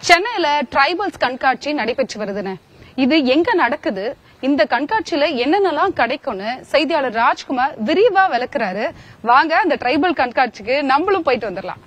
சென்னையில டிரைபல்ஸ் கண்காட்சி நடைபெற்று வருதுன்னு இது எங்க நடக்குது இந்த கண்காட்சியில என்னென்னலாம் கிடைக்கும்னு செய்தியாளர் ராஜ்குமார் விரிவா விளக்குறாரு வாங்க அந்த டிரைபல் கண்காட்சிக்கு நம்மளும் போயிட்டு வந்துடலாம்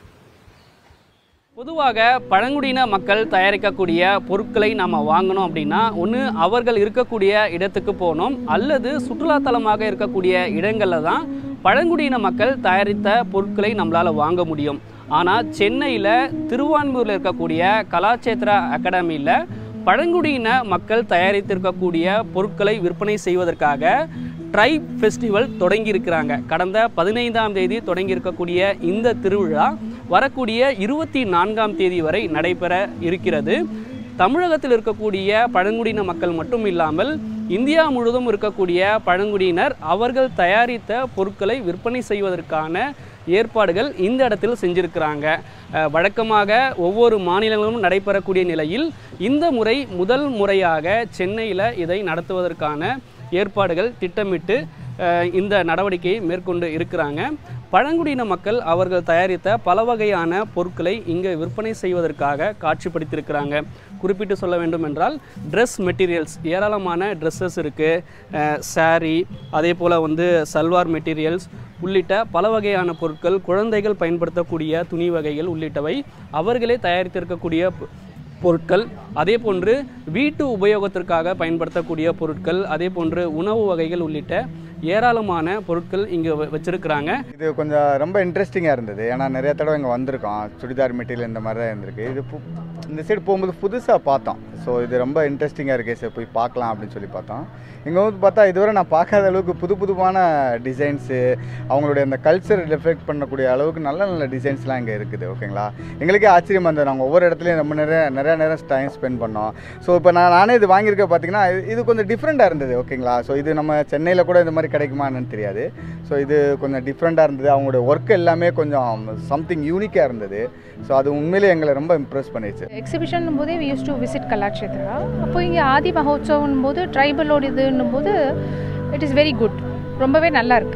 பொதுவாக பழங்குடியின மக்கள் தயாரிக்கக்கூடிய பொருட்களை நாம் வாங்கணும் அப்படின்னா ஒன்று அவர்கள் இருக்கக்கூடிய இடத்துக்கு போகணும் அல்லது சுற்றுலாத்தலமாக இருக்கக்கூடிய இடங்களில் தான் பழங்குடியின மக்கள் தயாரித்த பொருட்களை நம்மளால் வாங்க முடியும் ஆனால் சென்னையில் திருவான்மூரில் இருக்கக்கூடிய கலாச்சேத்ரா அகாடமியில் பழங்குடியின மக்கள் தயாரித்திருக்கக்கூடிய பொருட்களை விற்பனை செய்வதற்காக ட்ரைப் ஃபெஸ்டிவல் தொடங்கி இருக்கிறாங்க கடந்த பதினைந்தாம் தேதி தொடங்கி இருக்கக்கூடிய இந்த திருவிழா வரக்கூடிய இருபத்தி நான்காம் தேதி வரை நடைபெற இருக்கிறது தமிழகத்தில் இருக்கக்கூடிய பழங்குடியின மக்கள் மட்டும் இல்லாமல் இந்தியா முழுவதும் இருக்கக்கூடிய பழங்குடியினர் அவர்கள் தயாரித்த பொருட்களை விற்பனை செய்வதற்கான ஏற்பாடுகள் இந்த இடத்தில் செஞ்சிருக்கிறாங்க அஹ், வழக்கமாக ஒவ்வொரு மாநிலங்களும் நடைபெறக்கூடிய நிலையில் இந்த முறை முதல் முறையாக சென்னையில் இதை நடத்துவதற்கான ஏற்பாடுகள் திட்டமிட்டு அஹ், இந்த நடவடிக்கையை மேற்கொண்டு இருக்கிறாங்க பழங்குடியின மக்கள் அவர்கள் தயாரித்த பல வகையான பொருட்களை இங்கே விற்பனை செய்வதற்காக காட்சிப்படுத்தியிருக்கிறாங்க குறிப்பிட்டு சொல்ல வேண்டும் என்றால் ட்ரெஸ் மெட்டீரியல்ஸ் ஏராளமான ட்ரெஸ்ஸஸ் இருக்குது saree அதே போல் வந்து சல்வார் மெட்டீரியல்ஸ் உள்ளிட்ட பல வகையான பொருட்கள் குழந்தைகள் பயன்படுத்தக்கூடிய துணி வகைகள் உள்ளிட்டவை அவர்களே தயாரித்திருக்கக்கூடிய பொ- பொருட்கள் அதே போன்று வீட்டு உபயோகத்திற்காக பயன்படுத்தக்கூடிய பொருட்கள் அதே போன்று உணவு வகைகள் உள்ளிட்ட ஏராளமான பொருட்கள் இங்கே வச்சிருக்கிறாங்க இது கொஞ்சம் ரொம்ப இன்ட்ரெஸ்டிங்காக இருந்தது ஏன்னா நிறைய தடவை இங்கே வந்திருக்கோம் சுடிதார் மெட்டீரியல் இந்த மாதிரி தான் இருந்திருக்கு இது பு- இந்த சைடு போகும்போது புதுசாக பார்த்தோம் ஸோ இது ரொம்ப இன்ட்ரெஸ்டிங்காக இருக்குது சரி போய் பார்க்கலாம் அப்படின்னு சொல்லி பார்த்தோம் இங்கே வந்து பார்த்தா இதுவரை நான் பார்க்காத அளவுக்கு புது புதுமான டிசைன்ஸு அவங்களுடைய அந்த கல்ச்சர் ரிஃப்ளெக்ட் பண்ணக்கூடிய அளவுக்கு நல்ல நல்ல டிசைன்ஸ்லாம் இங்கே இருக்குது ஓகேங்களா எங்களுக்கே ஆச்சரியமாக இருந்தது நாங்கள் ஒவ்வொரு இடத்துலையும் ரொம்ப நிறைய நிறைய நேரம் டைம் ஸ்பெண்ட் பண்ணோம் ஸோ இப்போ நான் நானே இது வாங்கியிருக்க பார்த்தீங்கன்னா இது- இது கொஞ்சம் டிஃப்ரெண்ட்டாக இருந்தது ஓகேங்களா ஸோ இது நம்ம சென்னையில் கூட இந்த மாதிரி கிடைக்குமா என்னன்னு தெரியாது ஸோ இது கொஞ்சம் டிஃப்ரெண்ட்டாக இருந்தது அவங்களோட ஒர்க் எல்லாமே கொஞ்சம் சம்திங் யூனிக்காக இருந்தது ஸோ அது உண்மையிலே எங்களை ரொம்ப இம்ப்ரெஸ் பண்ணிச்சு எக்ஸிபிஷன் போதே we use to visit Kalakshetra அப்போ இங்கே ஆதி மகோத்சவம் போது ட்ரைபலோட இதுன்னும் போது இட் இஸ் வெரி குட் ரொம்பவே நல்லா இருக்கு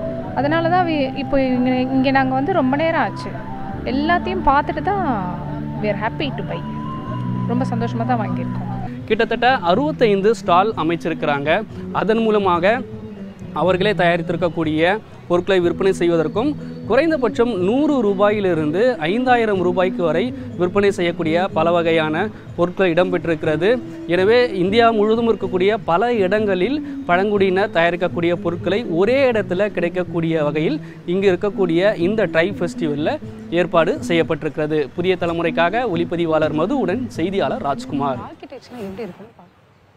அதனால தான் we- இப்போ இங்கே இங்கே நாங்கள் வந்து ரொம்ப நேரம் ஆச்சு எல்லாத்தையும் பார்த்துட்டு தான் we are happy to buy ரொம்ப சந்தோஷமாக தான் வாங்கியிருக்கோம் கிட்டத்தட்ட அறுபத்தைந்து ஸ்டால் அமைச்சிருக்கிறாங்க அதன் மூலமாக அவர்களே தயாரித்திருக்கக்கூடிய பொருட்களை விற்பனை செய்வதற்கும் குறைந்தபட்சம் நூறு ரூபாயிலிருந்து ஐந்தாயிரம் ரூபாய்க்கு வரை விற்பனை செய்யக்கூடிய பல வகையான பொருட்கள் இடம்பெற்றிருக்கிறது எனவே இந்தியா முழுவதும் இருக்கக்கூடிய பல இடங்களில் பழங்குடியினர் தயாரிக்கக்கூடிய பொருட்களை ஒரே இடத்துல கிடைக்கக்கூடிய வகையில் இங்கு இருக்கக்கூடிய இந்த ட்ரை ஃபெஸ்டிவலில் ஏற்பாடு செய்யப்பட்டிருக்கிறது புதிய தலைமுறைக்காக ஒளிப்பதிவாளர் மதுவுடன் செய்தியாளர் ராஜ்குமார் ஆர்கிடெக்சர் எப்படி இருக்குன்னு பார்க்கலாம்.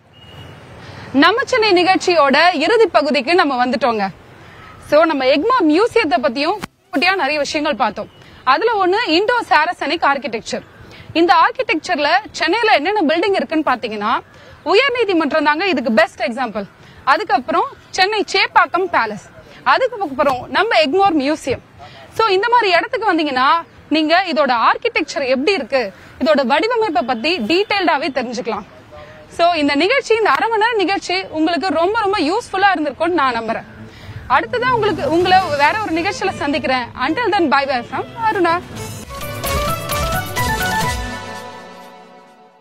நம்ம சென்னை நிகழ்ச்சியோட இறுதி பகுதிக்கு நம்ம வந்துட்டோங்க சோ நம்ம எக்மா மியூசியத்தை பத்தியும் குட்டியா நிறைய விஷயங்கள் பார்த்தோம் அதுல ஒண்ணு இண்டோ சாரசனிக் ஆர்கிடெக்சர் இந்த ஆர்கிடெக்சர்ல சென்னையில என்னென்ன பில்டிங் இருக்குன்னு பாத்தீங்கன்னா உயர்நீதிமன்றம் தாங்க இதுக்கு பெஸ்ட் எக்ஸாம்பிள் அதுக்கப்புறம் சென்னை சேப்பாக்கம் பேலஸ் அதுக்கு அப்புறம் நம்ம எக்மோர் மியூசியம் சோ இந்த மாதிரி இடத்துக்கு வந்தீங்கன்னா நீங்க இதோட ஆர்கிடெக்சர் எப்படி இருக்கு இதோட வடிவமைப்பை பத்தி டீடைல்டாவே தெரிஞ்சுக்கலாம் சோ இந்த நிகழ்ச்சி இந்த அரை மணி நேரம் நிகழ்ச்சி உங்களுக்கு ரொம்ப ரொம்ப யூஸ்ஃபுல்லா இருந்திருக்கும்னு நான் நம்புறேன் அடுத்ததான் உங்களுக்கு உங்களை வேற ஒரு நிகழ்ச்சியில சந்திக்கிறேன் until then bye bye from Aruna